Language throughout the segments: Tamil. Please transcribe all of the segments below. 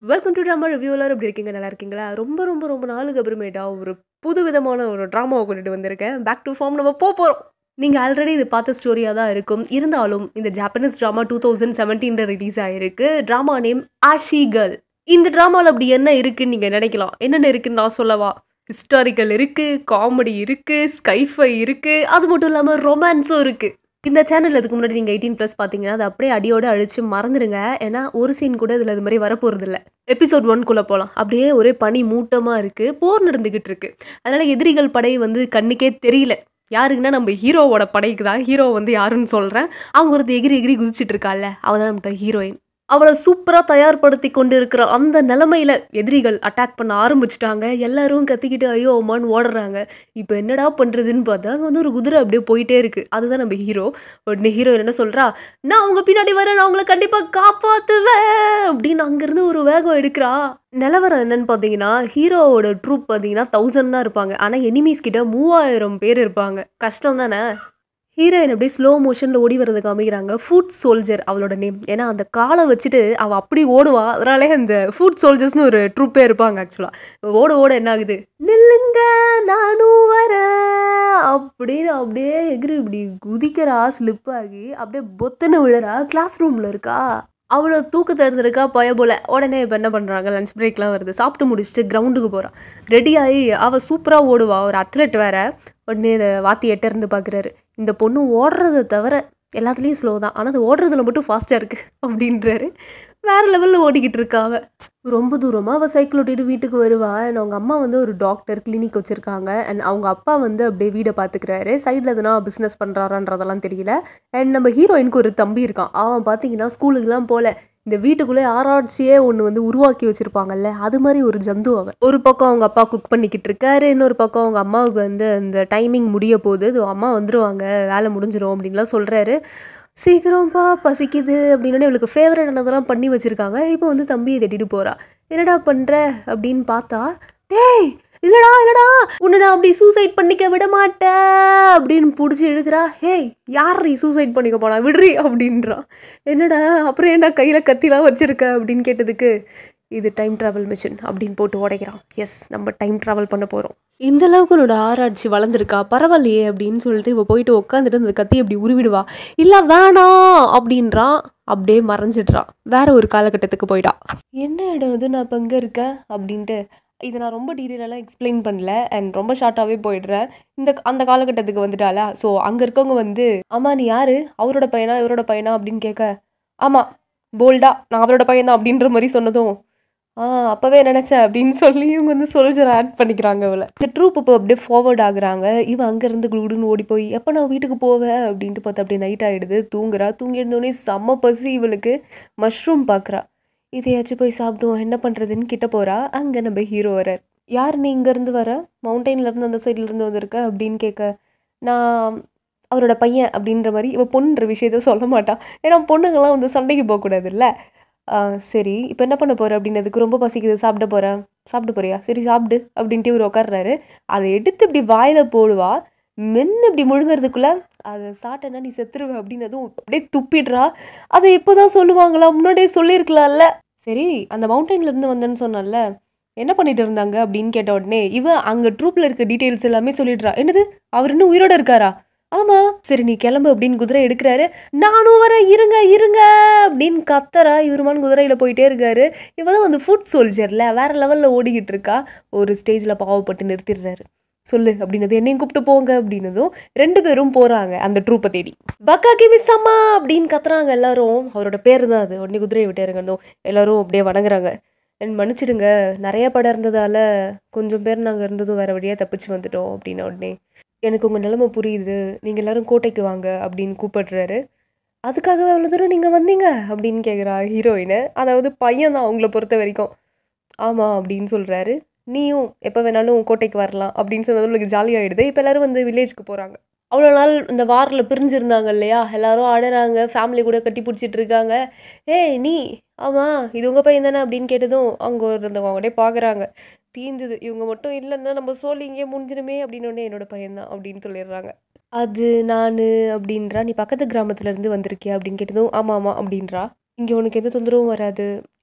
வெல்கம் டு ட்ராமா ரிவ்யூ எல்லாரும் எப்படி இருக்கீங்க நல்லா இருக்கீங்களா ரொம்ப ரொம்ப ரொம்ப நாளுக்கு அப்புறமேட்டா ஒரு புது விதமான ஒரு ட்ராமாவை கொண்டுட்டு வந்திருக்கேன் பேக் டு ஃபார்ம் நம்ம போக போகிறோம் நீங்கள் ஆல்ரெடி இது பார்த்த ஸ்டோரியாக தான் இருக்கும் இருந்தாலும் இந்த ஜாப்பனீஸ் ட்ராமா டூ தௌசண்ட் செவன்டீனில் ரிலீஸ் ஆகிருக்கு ட்ராமா நேம் ஆஷி கேர்ள் இந்த ட்ராமாவில் அப்படி என்ன இருக்குன்னு நீங்கள் நினைக்கலாம் என்னென்ன இருக்குன்னு நான் சொல்லவா ஹிஸ்டாரிக்கல் இருக்குது காமெடி இருக்குது ஸ்கைஃபை இருக்குது அது மட்டும் இல்லாமல் ரொமான்ஸும் இருக்குது இந்த சேனல் இதுக்கு முன்னாடி நீங்கள் எயிட்டீன் ப்ளஸ் பார்த்தீங்கன்னா அதை அப்படியே அடியோடு அழிச்சு மறந்துடுங்க ஏன்னா ஒரு சீன் கூட இதில் இது மாதிரி வரப்போகிறது இல்லை எபிசோட் ஒன்குள்ளே போகலாம் அப்படியே ஒரே பனி மூட்டமாக இருக்குது போர் நடந்துக்கிட்டு இருக்கு அதனால் எதிரிகள் படை வந்து கண்ணுக்கே தெரியல யாருக்குன்னா நம்ம ஹீரோவோட படைக்கு தான் ஹீரோ வந்து யாருன்னு சொல்கிறேன் அவங்க ஒருத்தர் எகிரி எகிரி குதிச்சிட்டு இருக்கால அவள் தான் நம்ம ஹீரோயின் அவளை சூப்பராக தயார்படுத்தி கொண்டு இருக்கிற அந்த நிலமையில எதிரிகள் அட்டாக் பண்ண ஆரம்பிச்சிட்டாங்க எல்லாரும் கத்திக்கிட்டு ஐயோ அம்மான்னு ஓடுறாங்க இப்போ என்னடா பண்ணுறதுன்னு பார்த்தா அங்கே வந்து ஒரு குதிரை அப்படியே போயிட்டே இருக்கு அதுதான் நம்ம ஹீரோ உடனே ஹீரோ என்ன சொல்கிறா நான் அவங்க பின்னாடி வரேன் நான் உங்களை கண்டிப்பாக காப்பாற்றுவேன் அப்படின்னு அங்கேருந்து ஒரு வேகம் எடுக்கிறா நிலவரம் என்னன்னு பார்த்தீங்கன்னா ஹீரோவோட ட்ரூப் பார்த்தீங்கன்னா தௌசண்ட் தான் இருப்பாங்க ஆனால் எனிமீஸ் கிட்ட மூவாயிரம் பேர் இருப்பாங்க கஷ்டம் தானே ஹீரோயின் அப்படியே ஸ்லோ மோஷனில் ஓடி வரதை காமிக்கிறாங்க ஃபுட் சோல்ஜர் அவளோட நேம் ஏன்னா அந்த காலை வச்சுட்டு அவள் அப்படி ஓடுவா அதனாலே அந்த ஃபுட் சோல்ஜர்ஸ்னு ஒரு ட்ரூப்பே இருப்பாங்க ஆக்சுவலாக ஓட ஓட என்ன ஆகுது நில்லுங்க நானும் வரேன் அப்படின்னு அப்படியே எகிரி இப்படி குதிக்கிறா ஸ்லிப் ஆகி அப்படியே பொத்துன்னு விழுறா கிளாஸ் ரூமில் இருக்கா அவ்வளோ தூக்கத்தை இருந்திருக்கா பய போல உடனே இப்போ என்ன பண்ணுறாங்க லஞ்ச் பிரேக்லாம் வருது சாப்பிட்டு முடிச்சுட்டு கிரவுண்டுக்கு போகிறான் ரெடியாகி அவள் சூப்பராக ஓடுவா ஒரு அத்லெட் வேற உடனே இதை வாத்தி எட்ட இருந்து பார்க்குறாரு இந்த பொண்ணு ஓடுறதை தவிர எல்லாத்துலேயும் ஸ்லோ தான் ஆனால் அது ஓடுறதுல மட்டும் ஃபாஸ்ட்டாக இருக்குது அப்படின்றாரு வேறு லெவலில் ஓடிக்கிட்டு இருக்கா அவ ரொம்ப தூரமாக அவள் சைக்கிள் ஓட்டிட்டு வீட்டுக்கு வருவா அண்ட் அவங்க அம்மா வந்து ஒரு டாக்டர் கிளினிக் வச்சுருக்காங்க அண்ட் அவங்க அப்பா வந்து அப்படியே வீடை பார்த்துக்கிறாரு சைடில் எதுனா பிஸ்னஸ் பண்ணுறாரான்றதெல்லாம் தெரியல அண்ட் நம்ம ஹீரோயினுக்கு ஒரு தம்பி இருக்கான் அவன் பார்த்தீங்கன்னா ஸ்கூலுக்குலாம் போல இந்த வீட்டுக்குள்ளே ஆராய்ச்சியே ஒன்று வந்து உருவாக்கி வச்சுருப்பாங்கல்ல அது மாதிரி ஒரு ஜந்து அவன் ஒரு பக்கம் அவங்க அப்பா குக் பண்ணிக்கிட்டு இருக்காரு இன்னொரு பக்கம் அவங்க அம்மாவுக்கு வந்து அந்த டைமிங் முடிய போகுது இதோ அம்மா வந்துருவாங்க வேலை முடிஞ்சிரும் அப்படின்லாம் சொல்கிறாரு சீக்கிரம்ப்பா பசிக்குது அப்படின்னு இவளுக்கு ஃபேவரட்டானதெல்லாம் பண்ணி வச்சுருக்காங்க இப்போ வந்து தம்பியை தட்டிட்டு போகிறா என்னடா பண்ணுற அப்படின்னு பார்த்தா டேய் இல்லடா இல்லடா உன்னை நான் அப்படி சூசைட் பண்ணிக்க விட மாட்டேன் அப்படின்னு பிடிச்சி இழுக்கிறா ஹேய் யார் நீ சூசைட் பண்ணிக்க போனா விடுறி அப்படின்றா என்னடா அப்புறம் ஏன்டா கையில் கத்திலாம் வச்சிருக்க அப்படின்னு கேட்டதுக்கு இது டைம் ட்ராவல் மிஷின் அப்படின்னு போட்டு உடைக்கிறான் எஸ் நம்ம டைம் ட்ராவல் பண்ண போகிறோம் இந்த அளவுக்கு உன்னோட ஆராய்ச்சி வளர்ந்துருக்கா பரவாயில்லையே அப்படின்னு சொல்லிட்டு இவ போயிட்டு உட்காந்துட்டு அந்த கத்தி அப்படி உருவிடுவா இல்லை வேணாம் அப்படின்றான் அப்படியே மறைஞ்சிடுறான் வேற ஒரு காலகட்டத்துக்கு போயிட்டா என்ன இடம் இது நான் இப்போ இங்கே இருக்கேன் அப்படின்ட்டு இதை நான் ரொம்ப டீட்டெயிலெல்லாம் எக்ஸ்பிளைன் பண்ணல அண்ட் ரொம்ப ஷார்ட்டாகவே போயிடுறேன் இந்த அந்த காலகட்டத்துக்கு வந்துட்டாளா ஸோ அங்கே இருக்கவங்க வந்து ஆமா நீ யாரு அவரோட பையனா இவரோட பையனா அப்படின்னு கேட்க ஆமாம் போல்டா நான் அவரோட பையன் தான் அப்படின்ற மாதிரி சொன்னதும் ஆ அப்போவே நினச்சேன் அப்படின்னு சொல்லி இவங்க வந்து சோல்ஜர் ஆட் பண்ணிக்கிறாங்க அவளை இந்த ட்ரூப் இப்போ அப்படியே ஃபார்வர்ட் ஆகுறாங்க இவன் அங்கேருந்து குடுன்னு ஓடி போய் எப்போ நான் வீட்டுக்கு போவேன் அப்படின்ட்டு பார்த்து அப்படியே நைட் ஆகிடுது தூங்குறா தூங்கி இருந்தோடனே செம்ம பசி இவளுக்கு மஷ்ரூம் பார்க்குறா இதையாச்சும் போய் சாப்பிடுவோம் என்ன பண்ணுறதுன்னு கிட்ட போகிறா அங்கே நம்ம ஹீரோ வரார் யார் நீ இங்கேருந்து வர மவுண்டெயின்லேருந்து அந்த சைட்லேருந்து வந்திருக்க அப்படின்னு கேட்க நான் அவரோட பையன் அப்படின்ற மாதிரி இவள் பொண்ணுன்ற விஷயத்த சொல்ல மாட்டா ஏன்னா பொண்ணுங்கள்லாம் வந்து சண்டைக்கு போகக்கூடாதுல்ல சரி இப்போ என்ன பண்ண போகிற அப்படின்னதுக்கு ரொம்ப பசிக்குது சாப்பிட போகிறேன் சாப்பிட போறியா சரி சாப்பிடு அப்படின்ட்டு இவர் உட்காடுறாரு அதை எடுத்து இப்படி வாயில் போடுவா மென்று இப்படி முழுங்கிறதுக்குள்ளே அதை சாப்பிட்டேன்னா நீ செத்துருவ அப்படின்னதும் அப்படியே துப்பிடுறா அதை இப்போ தான் சொல்லுவாங்களா முன்னாடியே சொல்லியிருக்கலாம்ல சரி அந்த மவுண்டெயின்லேருந்து வந்தேன்னு சொன்னால என்ன பண்ணிட்டு இருந்தாங்க அப்படின்னு கேட்ட உடனே இவன் அங்கே ட்ரூப்பில் இருக்க டீட்டெயில்ஸ் எல்லாமே சொல்லிடுறா என்னது அவர் இன்னும் உயிரோட இருக்காரா ஆமா சரி நீ கிளம்பு அப்படின்னு குதிரை எடுக்கிறாரு நானும் வர இருங்க இருங்க அப்படின்னு கத்தரா இவருமான குதிரையில போயிட்டே இருக்காரு இவதான் வந்து ஃபுட் சோல்ஜர்ல வேற லெவல்ல ஓடிக்கிட்டு இருக்கா ஒரு ஸ்டேஜ்ல பாவப்பட்டு நிறுத்திடுறாரு சொல்லு அப்படின்னது என்னையும் கூப்பிட்டு போங்க அப்படின்னதும் ரெண்டு பேரும் போறாங்க அந்த ட்ரூப்பை தேடி பக்காக்கி மிஸ் அம்மா அப்படின்னு கத்துறாங்க எல்லாரும் அவரோட பேர் தான் அது உடனே குதிரையை விட்டு இறங்கணும் எல்லாரும் அப்படியே வணங்குறாங்க என் மன்னிச்சிடுங்க நிறைய படம் இருந்ததால கொஞ்சம் பேர் நாங்கள் இருந்ததும் வேற வழியாக தப்பிச்சு வந்துட்டோம் அப்படின்ன உடனே எனக்கு உங்கள் நிலைமை புரியுது நீங்கள் எல்லாரும் கோட்டைக்கு வாங்க அப்படின்னு கூப்பிடுறாரு அதுக்காகவே அவ்வளோ தூரம் நீங்கள் வந்தீங்க அப்படின்னு கேட்குறா ஹீரோயினை அதாவது பையன் தான் அவங்கள பொறுத்த வரைக்கும் ஆமாம் அப்படின்னு சொல்கிறாரு நீயும் எப்போ வேணாலும் கோட்டைக்கு வரலாம் அப்படின்னு சொன்னது உங்களுக்கு ஜாலியாகிடுது இப்போ எல்லோரும் வந்து வில்லேஜ்க்கு போகிறாங்க அவ்வளோ நாள் இந்த வாரில் பிரிஞ்சிருந்தாங்க இல்லையா எல்லாரும் ஆடுறாங்க ஃபேமிலி கூட கட்டி பிடிச்சிட்டு இருக்காங்க ஏய் நீ ஆமாம் இது உங்கள் பையன் தானே அப்படின்னு கேட்டதும் அவங்க இருந்தவங்க அப்படியே பார்க்குறாங்க தீந்துது இவங்க மட்டும் இல்லைன்னா நம்ம சோழி இங்கே முடிஞ்சிடுமே அப்படின்னு உடனே என்னோட பையன்தான் அப்படின்னு சொல்லிடுறாங்க அது நான் அப்படின்றா நீ பக்கத்து கிராமத்துல இருந்து வந்திருக்கியா அப்படின்னு கேட்டதும் ஆமாம் ஆமாம் அப்படின்றா இங்கே உனக்கு எந்த தொந்தரவும் வராது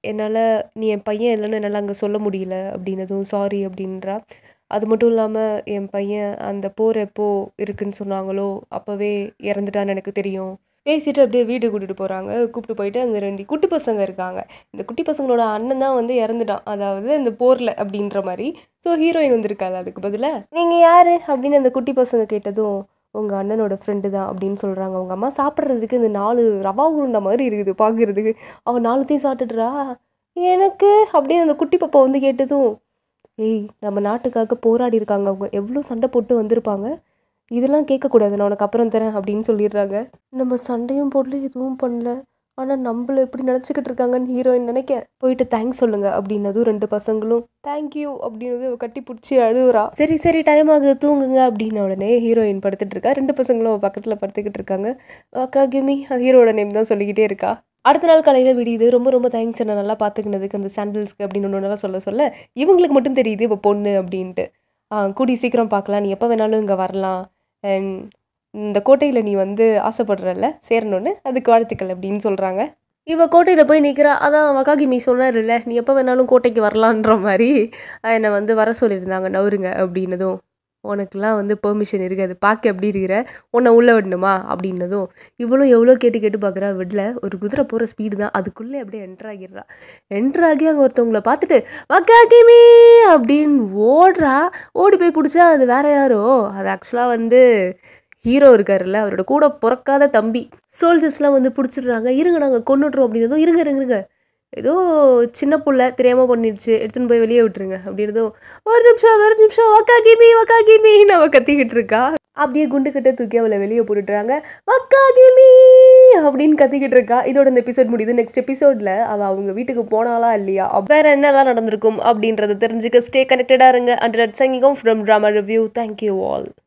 என்னால் நீ என் பையன் இல்லைன்னு என்னால் அங்கே சொல்ல முடியல அப்படின்னதும் சாரி அப்படின்றா அது மட்டும் இல்லாமல் என் பையன் அந்த போர் எப்போ இருக்குன்னு சொன்னாங்களோ அப்போவே இறந்துட்டான்னு எனக்கு தெரியும் பேசிட்டு அப்படியே வீட்டுக்கு கூட்டிகிட்டு போகிறாங்க கூப்பிட்டு போயிட்டு அங்கே ரெண்டு குட்டி பசங்க இருக்காங்க இந்த குட்டி பசங்களோட அண்ணன் தான் வந்து இறந்துட்டான் அதாவது இந்த போரில் அப்படின்ற மாதிரி ஸோ ஹீரோயின் வந்திருக்காள் அதுக்கு பதிலாக நீங்கள் யார் அப்படின்னு அந்த குட்டி பசங்க கேட்டதும் உங்கள் அண்ணனோட ஃப்ரெண்டு தான் அப்படின்னு சொல்கிறாங்க அவங்க அம்மா சாப்பிட்றதுக்கு இந்த நாலு ரவா உருண்டை மாதிரி இருக்குது பார்க்குறதுக்கு அவன் நாலுத்தையும் சாப்பிட்டுடுறா எனக்கு அப்படின்னு அந்த குட்டி பாப்பா வந்து கேட்டதும் ஏய் நம்ம நாட்டுக்காக போராடி இருக்காங்க அவங்க எவ்வளோ சண்டை போட்டு வந்திருப்பாங்க இதெல்லாம் கேட்கக்கூடாது நான் உனக்கு அப்புறம் தரேன் அப்படின்னு சொல்லிடுறாங்க நம்ம சண்டையும் போடல எதுவும் பண்ணல ஆனால் நம்மள எப்படி நினச்சிக்கிட்டு இருக்காங்கன்னு ஹீரோயின் நினைக்க போயிட்டு தேங்க்ஸ் சொல்லுங்க அப்படின்னதும் ரெண்டு பசங்களும் தேங்க்யூ அப்படின்னு கட்டி பிடிச்சி அழுவுறா சரி சரி டைம் ஆகுது தூங்குங்க அப்படின்ன உடனே ஹீரோயின் படுத்துட்டு இருக்கா ரெண்டு பசங்களும் பக்கத்தில் படுத்துக்கிட்டு இருக்காங்க அக்கா கிமி ஹீரோட நேம் தான் சொல்லிக்கிட்டே இருக்கா அடுத்த நாள் காலையில் விடியுது ரொம்ப ரொம்ப தேங்க்ஸ் என்ன நல்லா பார்த்துக்கினதுக்கு அந்த சாண்டில்ஸ்க்கு அப்படின்னு ஒன்று நல்லா சொல்ல சொல்ல இவங்களுக்கு மட்டும் தெரியுது இப்போ பொண்ணு அப்படின்ட்டு ஆ கூடி சீக்கிரம் பார்க்கலாம் நீ எப்போ வேணாலும் இங்கே வரலாம் அண்ட் இந்த கோட்டையில் நீ வந்து ஆசைப்படுறல்ல சேரணும்னு அதுக்கு வாழ்த்துக்கள் அப்படின்னு சொல்கிறாங்க இவ கோட்டையில் போய் நிற்கிறா அதான் வகாகி மீ சொன்னார்ல நீ எப்போ வேணாலும் கோட்டைக்கு வரலான்ற மாதிரி என்னை வந்து வர சொல்லியிருந்தாங்க நவருங்க அப்படின்னதும் உனக்குலாம் வந்து பெர்மிஷன் இருக்குது அது பார்க்க எப்படி இருக்கிற உன்னை உள்ளே விடணுமா அப்படின்னதும் இவளும் எவ்வளோ கேட்டு கேட்டு பார்க்குறா விடல ஒரு குதிரை போகிற ஸ்பீடு தான் அதுக்குள்ளே அப்படியே என்ட்ரு ஆகிடுறா என்ட்ரு ஆகி அங்கே ஒருத்தவங்கள பார்த்துட்டு வக்காகிமி அப்படின்னு ஓடுறா ஓடி போய் பிடிச்சா அது வேற யாரோ அது ஆக்சுவலாக வந்து ஹீரோ இருக்காருல்ல அவரோட கூட பிறக்காத தம்பி சோல்ஜர்ஸ்லாம் வந்து பிடிச்சிடுறாங்க இருங்க நாங்கள் கொண்டுட்றோம் அப்படின்னதும் இருங்க இருங்க இருங்க ஏதோ சின்ன புள்ள தெரியாமல் பண்ணிடுச்சு எடுத்துன்னு போய் வெளியே விட்டுருங்க அப்படின்னதும் ஒரு நிமிஷம் ஒரு நிமிஷம் வக்கா கிமி வக்கா கிமின்னு அவள் கத்திக்கிட்டு இருக்கா அப்படியே குண்டு கட்ட தூக்கி அவளை வெளியே போட்டுட்டுறாங்க வக்கா கிமி அப்படின்னு கத்திக்கிட்டு இருக்கா இதோட இந்த எபிசோட் முடியுது நெக்ஸ்ட் எபிசோடில் அவள் அவங்க வீட்டுக்கு போனாலா இல்லையா வேற என்னெல்லாம் நடந்திருக்கும் அப்படின்றத தெரிஞ்சுக்க ஸ்டே கனெக்டடாக இருங்க அண்ட் சங்கிகம் from drama review thank you all